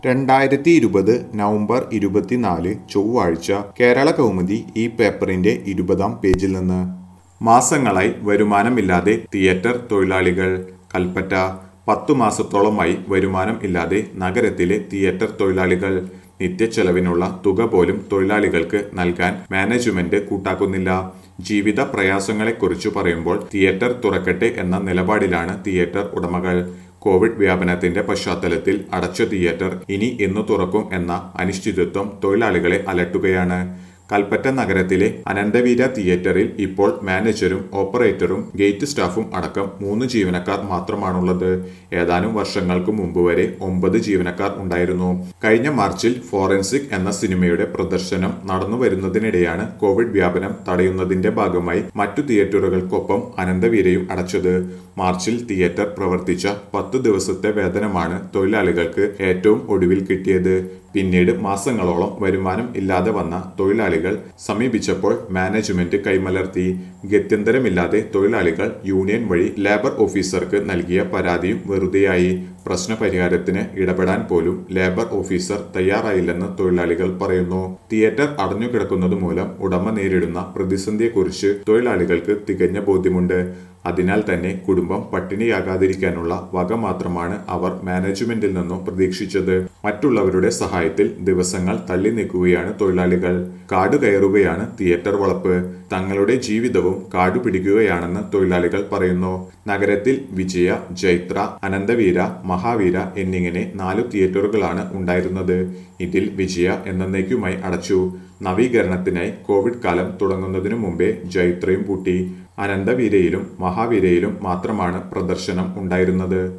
രണ്ടായിരത്തി ഇരുപത് നവംബർ ഇരുപത്തിനാല് ചൊവ്വാഴ്ച കേരള കൗമുദി ഈ പേപ്പറിന്റെ ഇരുപതാം പേജിൽ നിന്ന് മാസങ്ങളായി വരുമാനമില്ലാതെ തിയേറ്റർ തൊഴിലാളികൾ കൽപ്പറ്റ പത്തു മാസത്തോളമായി വരുമാനം ഇല്ലാതെ നഗരത്തിലെ തിയേറ്റർ തൊഴിലാളികൾ നിത്യച്ചെലവിനുള്ള തുക പോലും തൊഴിലാളികൾക്ക് നൽകാൻ മാനേജ്മെന്റ് കൂട്ടാക്കുന്നില്ല ജീവിത പ്രയാസങ്ങളെക്കുറിച്ച് പറയുമ്പോൾ തിയേറ്റർ തുറക്കട്ടെ എന്ന നിലപാടിലാണ് തിയേറ്റർ ഉടമകൾ കോവിഡ് വ്യാപനത്തിന്റെ പശ്ചാത്തലത്തിൽ അടച്ച തിയേറ്റർ ഇനി എന്ന് തുറക്കും എന്ന അനിശ്ചിതത്വം തൊഴിലാളികളെ അലട്ടുകയാണ് കൽപ്പറ്റ നഗരത്തിലെ അനന്തവീര തിയേറ്ററിൽ ഇപ്പോൾ മാനേജരും ഓപ്പറേറ്ററും ഗേറ്റ് സ്റ്റാഫും അടക്കം മൂന്ന് ജീവനക്കാർ മാത്രമാണുള്ളത് ഏതാനും വർഷങ്ങൾക്ക് മുമ്പ് വരെ ഒമ്പത് ജീവനക്കാർ ഉണ്ടായിരുന്നു കഴിഞ്ഞ മാർച്ചിൽ ഫോറൻസിക് എന്ന സിനിമയുടെ പ്രദർശനം നടന്നു വരുന്നതിനിടെയാണ് കോവിഡ് വ്യാപനം തടയുന്നതിന്റെ ഭാഗമായി മറ്റു തിയേറ്ററുകൾക്കൊപ്പം അനന്തവീരയും അടച്ചത് മാർച്ചിൽ തിയേറ്റർ പ്രവർത്തിച്ച പത്ത് ദിവസത്തെ വേതനമാണ് തൊഴിലാളികൾക്ക് ഏറ്റവും ഒടുവിൽ കിട്ടിയത് പിന്നീട് മാസങ്ങളോളം വരുമാനം ഇല്ലാതെ വന്ന തൊഴിലാളികൾ സമീപിച്ചപ്പോൾ മാനേജ്മെന്റ് കൈമലർത്തി ഗത്യന്തരമില്ലാതെ തൊഴിലാളികൾ യൂണിയൻ വഴി ലേബർ ഓഫീസർക്ക് നൽകിയ പരാതിയും വെറുതെയായി പ്രശ്നപരിഹാരത്തിന് ഇടപെടാൻ പോലും ലേബർ ഓഫീസർ തയ്യാറായില്ലെന്ന് തൊഴിലാളികൾ പറയുന്നു തിയേറ്റർ അടഞ്ഞുകിടക്കുന്നത് മൂലം ഉടമ നേരിടുന്ന പ്രതിസന്ധിയെക്കുറിച്ച് തൊഴിലാളികൾക്ക് തികഞ്ഞ ബോധ്യമുണ്ട് അതിനാൽ തന്നെ കുടുംബം പട്ടിണിയാകാതിരിക്കാനുള്ള വക മാത്രമാണ് അവർ മാനേജ്മെന്റിൽ നിന്നും പ്രതീക്ഷിച്ചത് മറ്റുള്ളവരുടെ സഹായത്തിൽ ദിവസങ്ങൾ തള്ളി നീക്കുകയാണ് തൊഴിലാളികൾ കാട് കയറുകയാണ് തിയേറ്റർ വളപ്പ് തങ്ങളുടെ ജീവിതവും കാടു പിടിക്കുകയാണെന്ന് തൊഴിലാളികൾ പറയുന്നു നഗരത്തിൽ വിജയ ജൈത്ര അനന്തവീര മഹാവീര എന്നിങ്ങനെ നാലു തിയേറ്ററുകളാണ് ഉണ്ടായിരുന്നത് ഇതിൽ വിജയ എന്നേക്കുമായി അടച്ചു നവീകരണത്തിനായി കോവിഡ് കാലം തുടങ്ങുന്നതിനു മുമ്പേ ജൈത്രയും പൂട്ടി അനന്തവീരയിലും മഹാവീരയിലും മാത്രമാണ് പ്രദർശനം ഉണ്ടായിരുന്നത്